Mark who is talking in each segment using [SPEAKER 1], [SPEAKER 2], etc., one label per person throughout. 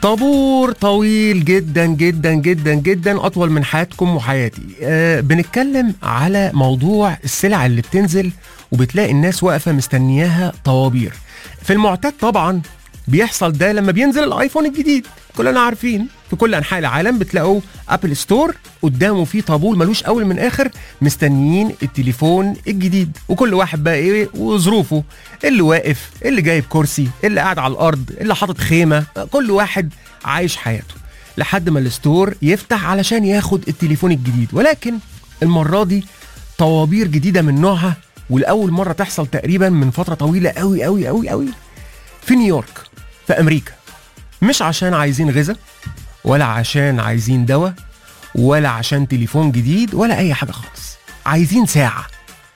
[SPEAKER 1] طابور طويل جدا جدا جدا جدا اطول من حياتكم وحياتي أه بنتكلم على موضوع السلع اللي بتنزل وبتلاقي الناس واقفه مستنياها طوابير في المعتاد طبعا بيحصل ده لما بينزل الايفون الجديد كلنا عارفين في كل انحاء العالم بتلاقوا ابل ستور قدامه في طابور ملوش اول من اخر مستنيين التليفون الجديد وكل واحد بقى ايه وظروفه اللي واقف اللي جايب كرسي اللي قاعد على الارض اللي حاطط خيمه كل واحد عايش حياته لحد ما الستور يفتح علشان ياخد التليفون الجديد ولكن المره دي طوابير جديده من نوعها ولاول مره تحصل تقريبا من فتره طويله قوي قوي قوي قوي في نيويورك في امريكا مش عشان عايزين غذاء ولا عشان عايزين دواء ولا عشان تليفون جديد ولا اي حاجه خالص عايزين ساعه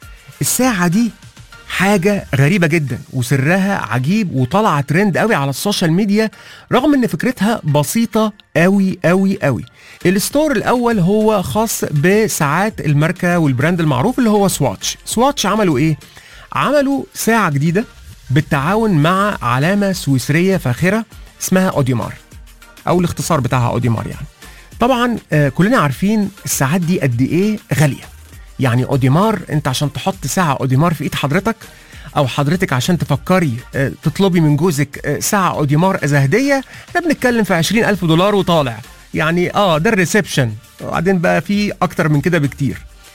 [SPEAKER 1] الساعه دي حاجة غريبة جدا وسرها عجيب وطالعة ترند قوي على السوشيال ميديا رغم ان فكرتها بسيطة قوي قوي قوي الستور الاول هو خاص بساعات الماركة والبراند المعروف اللي هو سواتش سواتش عملوا ايه عملوا ساعة جديدة بالتعاون مع علامة سويسرية فاخرة اسمها اوديمار او الاختصار بتاعها اوديمار يعني طبعا آه كلنا عارفين الساعات دي قد ايه غاليه يعني اوديمار انت عشان تحط ساعه اوديمار في ايد حضرتك او حضرتك عشان تفكري آه تطلبي من جوزك آه ساعه اوديمار از هديه احنا بنتكلم في 20000 دولار وطالع يعني اه ده الريسبشن وبعدين بقى في اكتر من كده بكتير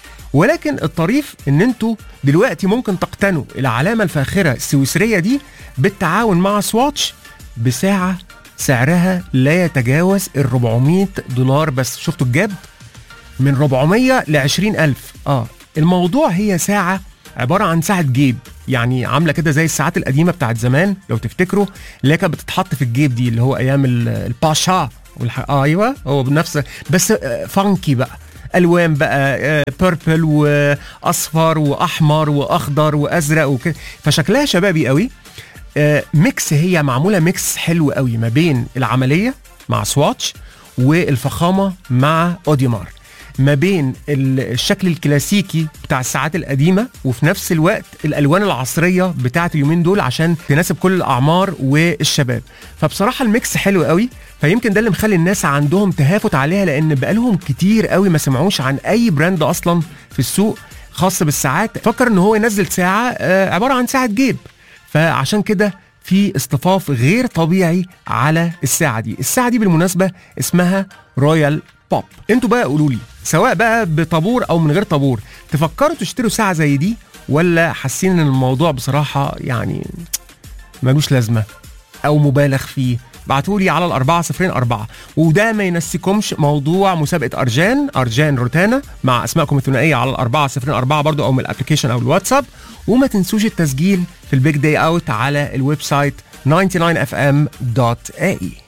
[SPEAKER 1] ولكن الطريف ان انتوا دلوقتي ممكن تقتنوا العلامه الفاخره السويسريه دي بالتعاون مع سواتش بساعه سعرها لا يتجاوز ال 400 دولار بس شفتوا الجاب من 400 ل 20000 اه الموضوع هي ساعه عباره عن ساعه جيب يعني عامله كده زي الساعات القديمه بتاعت زمان لو تفتكروا اللي كانت بتتحط في الجيب دي اللي هو ايام الباشا والح... آه ايوه هو بنفس بس آه فانكي بقى الوان بقى بيربل واصفر واحمر واخضر وازرق وكده فشكلها شبابي قوي ميكس هي معموله ميكس حلو قوي ما بين العمليه مع سواتش والفخامه مع اوديمار ما بين الشكل الكلاسيكي بتاع الساعات القديمه وفي نفس الوقت الالوان العصريه بتاعت اليومين دول عشان تناسب كل الاعمار والشباب فبصراحه الميكس حلو قوي فيمكن ده اللي مخلي الناس عندهم تهافت عليها لان بقالهم كتير قوي ما سمعوش عن اي براند اصلا في السوق خاص بالساعات فكر ان هو ينزل ساعه عباره عن ساعه جيب فعشان كده في اصطفاف غير طبيعي على الساعه دي الساعه دي بالمناسبه اسمها رويال بوب انتوا بقى قولوا لي سواء بقى بطابور او من غير طابور تفكروا تشتروا ساعه زي دي ولا حاسين ان الموضوع بصراحه يعني ملوش لازمه او مبالغ فيه بعتوا لي على الأربعة صفرين أربعة وده ما ينسيكمش موضوع مسابقة أرجان أرجان روتانا مع أسمائكم الثنائية على الأربعة صفرين أربعة برضو أو من الأبليكيشن أو الواتساب وما تنسوش التسجيل في البيج داي أوت على الويب سايت 99fm.ae